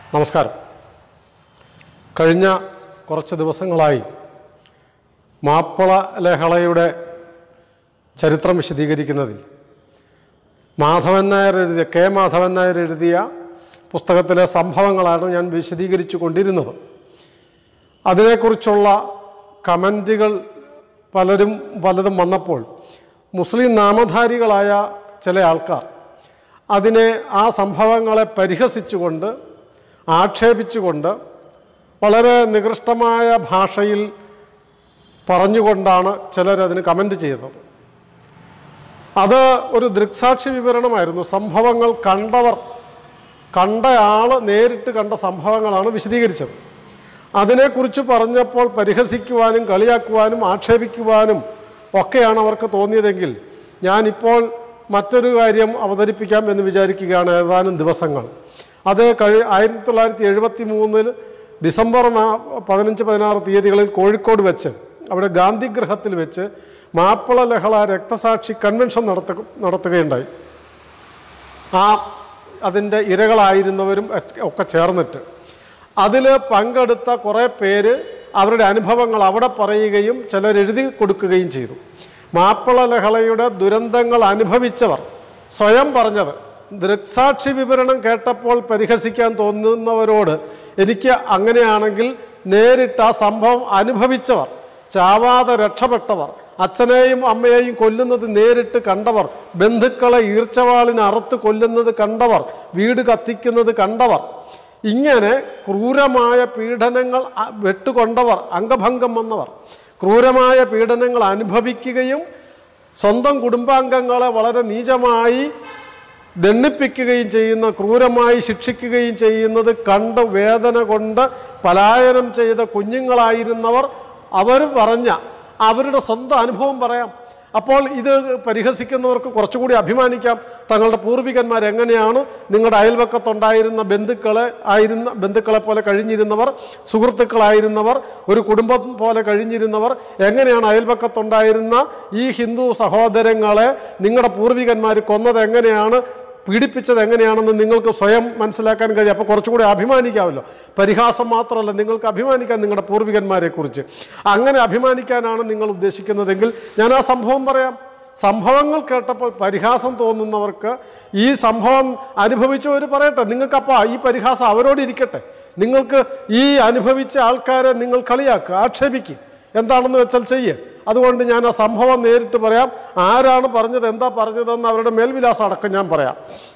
നമസ്കാരം കഴിഞ്ഞ കുറച്ച് ദിവസങ്ങളായി മാപ്പിള ലഹളയുടെ ചരിത്രം വിശദീകരിക്കുന്നതിൽ മാധവൻ നായർ എഴുതിയ കെ മാധവൻ നായർ എഴുതിയ പുസ്തകത്തിലെ സംഭവങ്ങളാണ് ഞാൻ വിശദീകരിച്ചു കൊണ്ടിരുന്നത് അതിനെക്കുറിച്ചുള്ള കമൻറ്റുകൾ പലരും പലതും വന്നപ്പോൾ മുസ്ലിം നാമധാരികളായ ചില ആൾക്കാർ അതിനെ ആ സംഭവങ്ങളെ പരിഹസിച്ചുകൊണ്ട് ആക്ഷേപിച്ചുകൊണ്ട് വളരെ നികൃഷ്ടമായ ഭാഷയിൽ പറഞ്ഞുകൊണ്ടാണ് ചിലരതിന് കമൻ്റ് ചെയ്തത് അത് ഒരു ദൃക്സാക്ഷി വിവരണമായിരുന്നു സംഭവങ്ങൾ കണ്ടവർ കണ്ടയാൾ നേരിട്ട് കണ്ട സംഭവങ്ങളാണ് വിശദീകരിച്ചത് അതിനെക്കുറിച്ച് പറഞ്ഞപ്പോൾ പരിഹസിക്കുവാനും കളിയാക്കുവാനും ആക്ഷേപിക്കുവാനും ഒക്കെയാണ് അവർക്ക് തോന്നിയതെങ്കിൽ ഞാനിപ്പോൾ മറ്റൊരു കാര്യം അവതരിപ്പിക്കാം എന്ന് വിചാരിക്കുകയാണ് ഏതാനും ദിവസങ്ങൾ അത് കഴി ആയിരത്തി തൊള്ളായിരത്തി എഴുപത്തി മൂന്നിൽ ഡിസംബർ നാ പതിനഞ്ച് പതിനാറ് തീയതികളിൽ കോഴിക്കോട് വെച്ച് അവിടെ ഗാന്ധിഗൃഹത്തിൽ വെച്ച് മാപ്പിള ലഹള രക്തസാക്ഷി കൺവെൻഷൻ നടത്ത നടത്തുകയുണ്ടായി ആ അതിൻ്റെ ഇരകളായിരുന്നവരും ഒക്കെ- ഒക്കെ ചേർന്നിട്ട് അതിൽ പങ്കെടുത്ത കുറേ പേര് അവരുടെ അനുഭവങ്ങൾ അവിടെ പറയുകയും ചിലർ എഴുതി കൊടുക്കുകയും ചെയ്തു മാപ്പിള ലഹളയുടെ ദുരന്തങ്ങൾ അനുഭവിച്ചവർ സ്വയം പറഞ്ഞത് ദൃക്സാക്ഷി വിവരണം കേട്ടപ്പോൾ പരിഹസിക്കാൻ തോന്നുന്നവരോട് എനിക്ക് അങ്ങനെയാണെങ്കിൽ നേരിട്ട് ആ സംഭവം അനുഭവിച്ചവർ ചാവാതെ രക്ഷപ്പെട്ടവർ അച്ഛനെയും അമ്മയെയും കൊല്ലുന്നത് നേരിട്ട് കണ്ടവർ ബന്ധുക്കളെ ഈർച്ചവാളിന് അറുത്ത് കൊല്ലുന്നത് കണ്ടവർ വീട് കത്തിക്കുന്നത് കണ്ടവർ ഇങ്ങനെ ക്രൂരമായ പീഡനങ്ങൾ അ- വെട്ടുകൊണ്ടവർ അംഗഭംഗം വന്നവർ ക്രൂരമായ പീഡനങ്ങൾ അനുഭവിക്കുകയും സ്വന്തം കുടുംബാംഗങ്ങളെ വളരെ നീചമായി ദണ്ണിപ്പിക്കുകയും ചെയ്യുന്ന ക്രൂരമായി ശിക്ഷിക്കുകയും ചെയ്യുന്നത് കണ്ട് വേദന കൊണ്ട് പലായനം ചെയ്ത കുഞ്ഞുങ്ങളായിരുന്നവർ അവർ പറഞ്ഞ അവരുടെ സ്വന്തം അനുഭവം പറയാം അപ്പോൾ ഇത് പരിഹസിക്കുന്നവർക്ക് കുറച്ചുകൂടി അഭിമാനിക്കാം തങ്ങളുടെ പൂർവികന്മാർ എങ്ങനെയാണ് നിങ്ങളുടെ അയൽവക്കത്തുണ്ടായിരുന്ന ബന്ധുക്കളെ ആയിരുന്ന ബന്ധുക്കളെ പോലെ കഴിഞ്ഞിരുന്നവർ സുഹൃത്തുക്കളായിരുന്നവർ ഒരു കുടുംബം പോലെ കഴിഞ്ഞിരുന്നവർ എങ്ങനെയാണ് അയൽവക്കത്തുണ്ടായിരുന്ന ഈ ഹിന്ദു സഹോദരങ്ങളെ നിങ്ങളുടെ പൂർവികന്മാർ കൊന്നത് എങ്ങനെയാണ് പീഡിപ്പിച്ചത് എങ്ങനെയാണെന്ന് നിങ്ങൾക്ക് സ്വയം മനസ്സിലാക്കാൻ കഴിയും അപ്പോൾ കുറച്ചുകൂടി അഭിമാനിക്കാമല്ലോ പരിഹാസം മാത്രമല്ല നിങ്ങൾക്ക് അഭിമാനിക്കാം നിങ്ങളുടെ പൂർവികന്മാരെക്കുറിച്ച് അങ്ങനെ അഭിമാനിക്കാനാണ് നിങ്ങൾ ഉദ്ദേശിക്കുന്നതെങ്കിൽ ഞാൻ ആ സംഭവം പറയാം സംഭവങ്ങൾ കേട്ടപ്പോൾ പരിഹാസം തോന്നുന്നവർക്ക് ഈ സംഭവം അനുഭവിച്ചവർ പറയട്ടെ നിങ്ങൾക്കപ്പോൾ ഈ പരിഹാസം അവരോട് ഇരിക്കട്ടെ നിങ്ങൾക്ക് ഈ അനുഭവിച്ച ആൾക്കാരെ നിങ്ങൾ കളിയാക്കുക ആക്ഷേപിക്കുക എന്താണെന്ന് വെച്ചാൽ ചെയ്യ് അതുകൊണ്ട് ഞാൻ ആ സംഭവം നേരിട്ട് പറയാം ആരാണ് പറഞ്ഞത് എന്താ പറഞ്ഞതെന്ന് അവരുടെ മേൽവിലാസം അടക്കം ഞാൻ പറയാം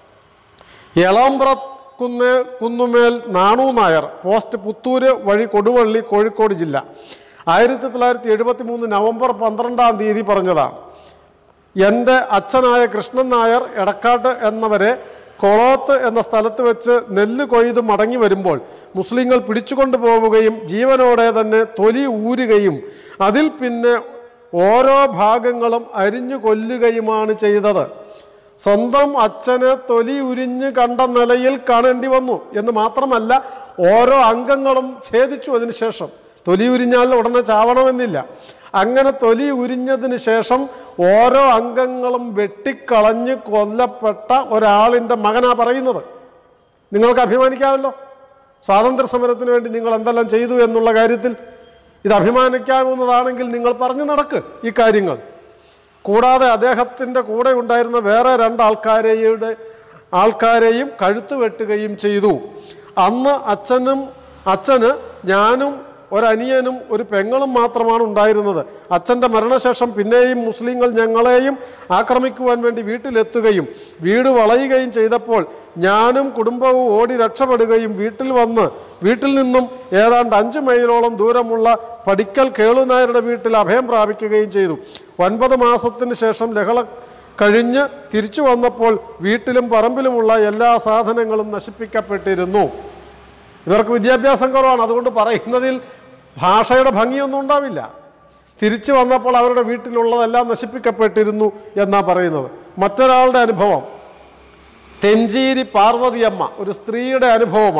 എളമ്പ്ര കുന്ന് കുന്നുമേൽ നാണു നായർ പോസ്റ്റ് പുത്തൂര് വഴി കൊടുവള്ളി കോഴിക്കോട് ജില്ല ആയിരത്തി തൊള്ളായിരത്തി എഴുപത്തി മൂന്ന് നവംബർ പന്ത്രണ്ടാം തീയതി പറഞ്ഞതാണ് എൻ്റെ അച്ഛനായ കൃഷ്ണൻ നായർ എടക്കാട്ട് എന്നവരെ കൊളോത്ത് എന്ന സ്ഥലത്ത് വെച്ച് നെല്ല് കൊയ്ത് മടങ്ങി വരുമ്പോൾ മുസ്ലിങ്ങൾ പിടിച്ചുകൊണ്ടു പോവുകയും ജീവനോടെ തന്നെ തൊലി ഊരുകയും അതിൽ പിന്നെ ഓരോ ഭാഗങ്ങളും അരിഞ്ഞു കൊല്ലുകയുമാണ് ചെയ്തത് സ്വന്തം അച്ഛനെ തൊലി ഉരിഞ്ഞ് കണ്ട നിലയിൽ കാണേണ്ടി വന്നു എന്ന് മാത്രമല്ല ഓരോ അംഗങ്ങളും ഛേദിച്ചു അതിനുശേഷം തൊലി ഉരിഞ്ഞാൽ ഉടനെ ചാവണമെന്നില്ല അങ്ങനെ തൊലി ഉരിഞ്ഞതിന് ശേഷം ഓരോ അംഗങ്ങളും വെട്ടിക്കളഞ്ഞ് കൊല്ലപ്പെട്ട ഒരാളിൻ്റെ മകനാ പറയുന്നത് നിങ്ങൾക്ക് അഭിമാനിക്കാമല്ലോ സ്വാതന്ത്ര്യ സമരത്തിന് വേണ്ടി നിങ്ങൾ എന്തെല്ലാം ചെയ്തു എന്നുള്ള കാര്യത്തിൽ ഇത് അഭിമാനിക്കാവുന്നതാണെങ്കിൽ നിങ്ങൾ പറഞ്ഞു നടക്ക് ഈ കാര്യങ്ങൾ കൂടാതെ അദ്ദേഹത്തിൻ്റെ കൂടെ ഉണ്ടായിരുന്ന വേറെ രണ്ട് ആൾക്കാരെയുടെ ആൾക്കാരെയും കഴുത്ത് വെട്ടുകയും ചെയ്തു അന്ന് അച്ഛനും അച്ഛന് ഞാനും ഒരനിയനും ഒരു പെങ്ങളും മാത്രമാണ് ഉണ്ടായിരുന്നത് അച്ഛൻ്റെ മരണശേഷം പിന്നെയും മുസ്ലിങ്ങൾ ഞങ്ങളെയും ആക്രമിക്കുവാൻ വേണ്ടി വീട്ടിലെത്തുകയും വീട് വളയുകയും ചെയ്തപ്പോൾ ഞാനും കുടുംബവും ഓടി രക്ഷപ്പെടുകയും വീട്ടിൽ വന്ന് വീട്ടിൽ നിന്നും ഏതാണ്ട് അഞ്ച് മൈലോളം ദൂരമുള്ള പടിക്കൽ കേളുനായരുടെ വീട്ടിൽ അഭയം പ്രാപിക്കുകയും ചെയ്തു ഒൻപത് മാസത്തിന് ശേഷം ലഹള കഴിഞ്ഞ് തിരിച്ചു വന്നപ്പോൾ വീട്ടിലും പറമ്പിലുമുള്ള എല്ലാ സാധനങ്ങളും നശിപ്പിക്കപ്പെട്ടിരുന്നു ഇവർക്ക് വിദ്യാഭ്യാസം കുറവാണ് അതുകൊണ്ട് പറയുന്നതിൽ ഭാഷയുടെ ഭംഗിയൊന്നും ഉണ്ടാവില്ല തിരിച്ചു വന്നപ്പോൾ അവരുടെ വീട്ടിലുള്ളതെല്ലാം നശിപ്പിക്കപ്പെട്ടിരുന്നു എന്നാ പറയുന്നത് മറ്റൊരാളുടെ അനുഭവം തെഞ്ചേരി പാർവതിയമ്മ ഒരു സ്ത്രീയുടെ അനുഭവമാണ്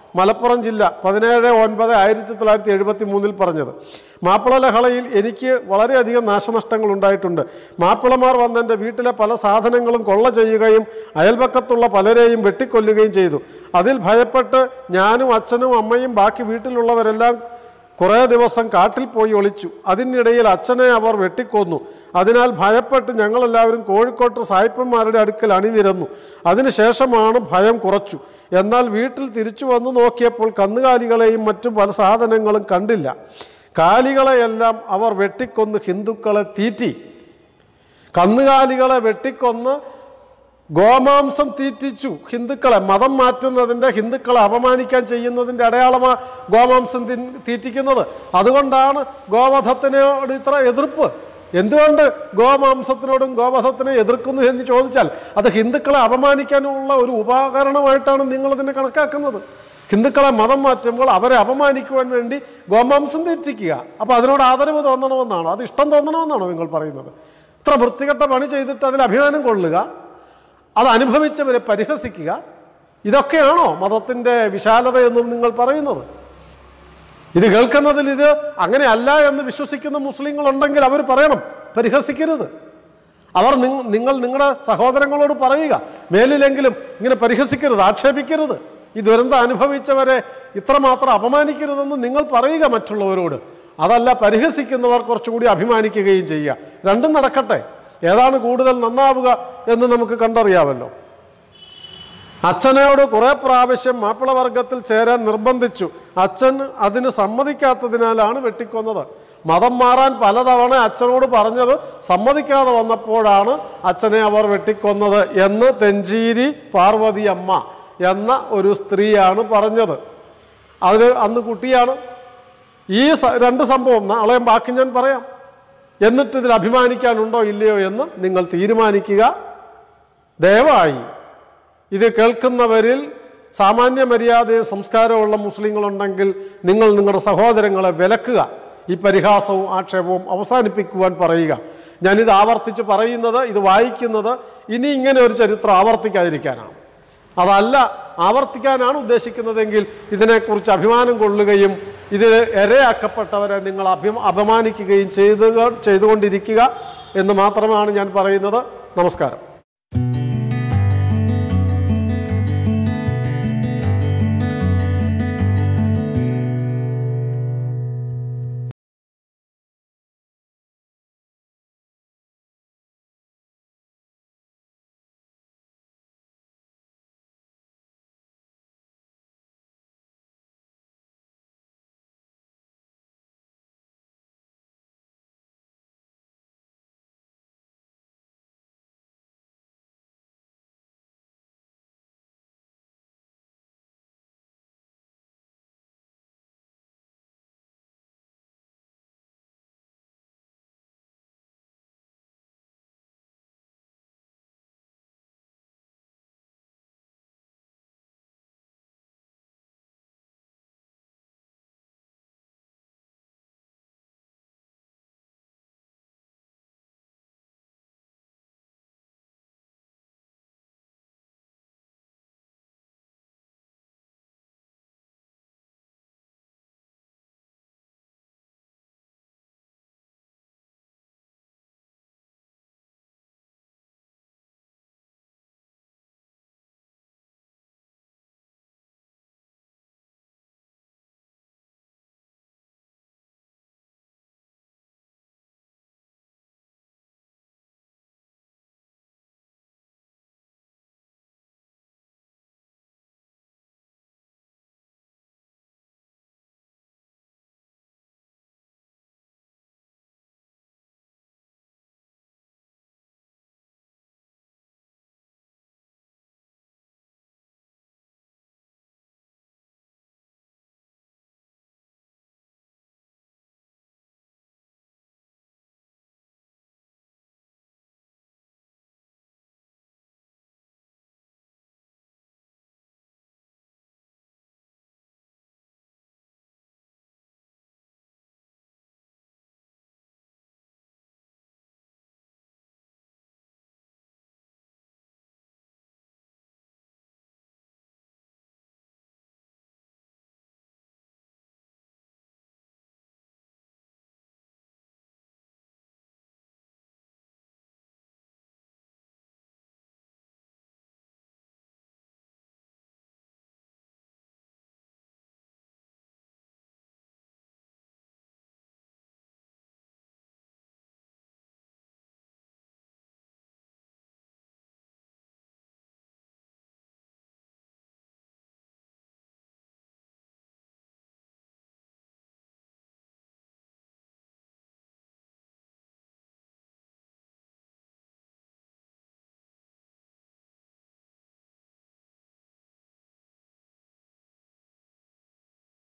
മലപ്പുറം ജില്ല പതിനേഴ് ഒൻപത് ആയിരത്തി തൊള്ളായിരത്തി എഴുപത്തി മൂന്നിൽ പറഞ്ഞത് മാപ്പിള ലഹളയിൽ എനിക്ക് വളരെയധികം നാശനഷ്ടങ്ങൾ ഉണ്ടായിട്ടുണ്ട് മാപ്പിളമാർ വന്ന് എൻ്റെ വീട്ടിലെ പല സാധനങ്ങളും കൊള്ള ചെയ്യുകയും അയൽപക്കത്തുള്ള പലരെയും വെട്ടിക്കൊല്ലുകയും ചെയ്തു അതിൽ ഭയപ്പെട്ട് ഞാനും അച്ഛനും അമ്മയും ബാക്കി വീട്ടിലുള്ളവരെല്ലാം കുറേ ദിവസം കാട്ടിൽ പോയി ഒളിച്ചു അതിനിടയിൽ അച്ഛനെ അവർ വെട്ടിക്കൊന്നു അതിനാൽ ഭയപ്പെട്ട് ഞങ്ങളെല്ലാവരും കോഴിക്കോട്ട് സായിപ്പന്മാരുടെ അടുക്കൽ അണിനിരന്നു അതിനുശേഷമാണ് ഭയം കുറച്ചു എന്നാൽ വീട്ടിൽ തിരിച്ചു വന്നു നോക്കിയപ്പോൾ കന്നുകാലികളെയും മറ്റു പല സാധനങ്ങളും കണ്ടില്ല കാലികളെയെല്ലാം അവർ വെട്ടിക്കൊന്ന് ഹിന്ദുക്കളെ തീറ്റി കന്നുകാലികളെ വെട്ടിക്കൊന്ന് ഗോമാംസം തീറ്റിച്ചു ഹിന്ദുക്കളെ മതം മാറ്റുന്നതിൻ്റെ ഹിന്ദുക്കളെ അപമാനിക്കാൻ ചെയ്യുന്നതിൻ്റെ അടയാളമാണ് ഗോമാംസം തിൻ- തീറ്റിക്കുന്നത് അതുകൊണ്ടാണ് ഗോവധത്തിനോട് ഇത്ര എതിർപ്പ് എന്തുകൊണ്ട് ഗോമാംസത്തിനോടും ഗോവധത്തിനെ എതിർക്കുന്നു എന്ന് ചോദിച്ചാൽ അത് ഹിന്ദുക്കളെ അപമാനിക്കാനുള്ള ഒരു ഉപകരണമായിട്ടാണ് നിങ്ങളതിനെ കണക്കാക്കുന്നത് ഹിന്ദുക്കളെ മതം മാറ്റുമ്പോൾ അവരെ അപമാനിക്കുവാൻ വേണ്ടി ഗോമാംസം തീറ്റിക്കുക അപ്പോൾ അതിനോട് ആദരവ് തോന്നണമെന്നാണോ അത് ഇഷ്ടം തോന്നണമെന്നാണോ നിങ്ങൾ പറയുന്നത് ഇത്ര വൃത്തികെട്ട പണി ചെയ്തിട്ട് അതിൽ അഭിമാനം കൊള്ളുക അത് അനുഭവിച്ചവരെ പരിഹസിക്കുക ഇതൊക്കെയാണോ മതത്തിൻ്റെ വിശാലത എന്നും നിങ്ങൾ പറയുന്നത് ഇത് കേൾക്കുന്നതിൽ ഇത് അങ്ങനെയല്ല എന്ന് വിശ്വസിക്കുന്ന മുസ്ലിങ്ങളുണ്ടെങ്കിൽ അവർ പറയണം പരിഹസിക്കരുത് അവർ നിങ്ങ- നിങ്ങൾ നിങ്ങളുടെ സഹോദരങ്ങളോട് പറയുക മേലിലെങ്കിലും ഇങ്ങനെ പരിഹസിക്കരുത് ആക്ഷേപിക്കരുത് ഈ ദുരന്തം അനുഭവിച്ചവരെ ഇത്രമാത്രം അപമാനിക്കരുതെന്ന് നിങ്ങൾ പറയുക മറ്റുള്ളവരോട് അതല്ല പരിഹസിക്കുന്നവർ കുറച്ചുകൂടി അഭിമാനിക്കുകയും ചെയ്യുക രണ്ടും നടക്കട്ടെ ഏതാണ് കൂടുതൽ നന്നാവുക എന്ന് നമുക്ക് കണ്ടറിയാമല്ലോ അച്ഛനോട് കുറെ പ്രാവശ്യം മാപ്പിളവർഗത്തിൽ ചേരാൻ നിർബന്ധിച്ചു അച്ഛൻ അതിന് സമ്മതിക്കാത്തതിനാലാണ് വെട്ടിക്കൊന്നത് മതം മാറാൻ പലതവണ അച്ഛനോട് പറഞ്ഞത് സമ്മതിക്കാതെ വന്നപ്പോഴാണ് അച്ഛനെ അവർ വെട്ടിക്കൊന്നത് എന്ന് തെഞ്ചീരി പാർവതി അമ്മ എന്ന ഒരു സ്ത്രീയാണ് പറഞ്ഞത് അതിന് അന്ന് കുട്ടിയാണ് ഈ സ- രണ്ട് സംഭവം നാളെയും ബാക്കി ഞാൻ പറയാം എന്നിട്ട് ഇതിൽ അഭിമാനിക്കാനുണ്ടോ ഇല്ലയോ എന്ന് നിങ്ങൾ തീരുമാനിക്കുക ദയവായി ഇത് കേൾക്കുന്നവരിൽ സാമാന്യ മര്യാദയും സംസ്കാരമുള്ള മുസ്ലിങ്ങളുണ്ടെങ്കിൽ നിങ്ങൾ നിങ്ങളുടെ സഹോദരങ്ങളെ വിലക്കുക ഈ പരിഹാസവും ആക്ഷേപവും അവസാനിപ്പിക്കുവാൻ പറയുക ഞാനിത് ആവർത്തിച്ച് പറയുന്നത് ഇത് വായിക്കുന്നത് ഇനി ഇങ്ങനെ ഒരു ചരിത്രം ആവർത്തിക്കാതിരിക്കാനാണ് അതല്ല ആവർത്തിക്കാനാണ് ഉദ്ദേശിക്കുന്നതെങ്കിൽ ഇതിനെക്കുറിച്ച് അഭിമാനം കൊള്ളുകയും ഇതിൽ ഇരയാക്കപ്പെട്ടവരെ നിങ്ങൾ അഭി അപമാനിക്കുകയും ചെയ്തു ചെയ്തുകൊണ്ടിരിക്കുക എന്ന് മാത്രമാണ് ഞാൻ പറയുന്നത് നമസ്കാരം